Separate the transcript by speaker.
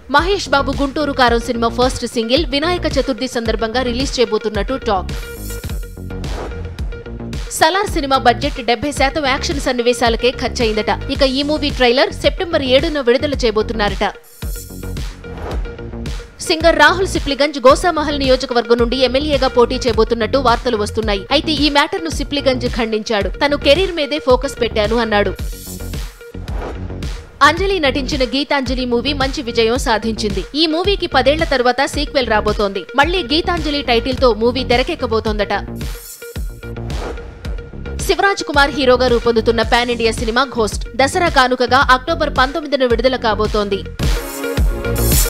Speaker 1: మహేష్ బాబు గుంటూరు కారం సినిమా first single Vinayaka Chaturthi సందర్భంగా release చేయబోతున్నట్టు టాక్ సలార్ సినిమా బడ్జెట్ డెబ్బై శాతం యాక్షన్ సన్నివేశాలకే ఖర్చయిందట ఇక ఈ మూవీ ట్రైలర్ సెప్టెంబర్ ఏడున విడుదల చేయబోతున్నారట సింగర్ రాహుల్ సిప్లిగంజ్ గోసామహల్ నియోజకవర్గం నుండి ఎమ్మెల్యేగా పోటీ చేయబోతున్నట్టు వార్తలు వస్తున్నాయి అయితే ఈ మ్యాటర్ ను సిప్లిగంజ్ ఖండించాడు తను కెరీర్ మీదే ఫోకస్ పెట్టాను అన్నాడు అంజలి నటించిన గీతాంజలి మూవీ మంచి విజయం సాధించింది ఈ మూవీకి పదేళ్ల తరువాత సీక్వెల్ రాబోతోంది మళ్లీ గీతాంజలి టైటిల్ తో మూవీ తెరకెక్కబోతోందట శివరాజ్ కుమార్ హీరోగా రూపొందుతున్న పాన్ ఇండియా సినిమా ఘోస్ట్ దసరా కానుకగా అక్టోబర్ పంతొమ్మిదిన విడుదల కాబోతోంది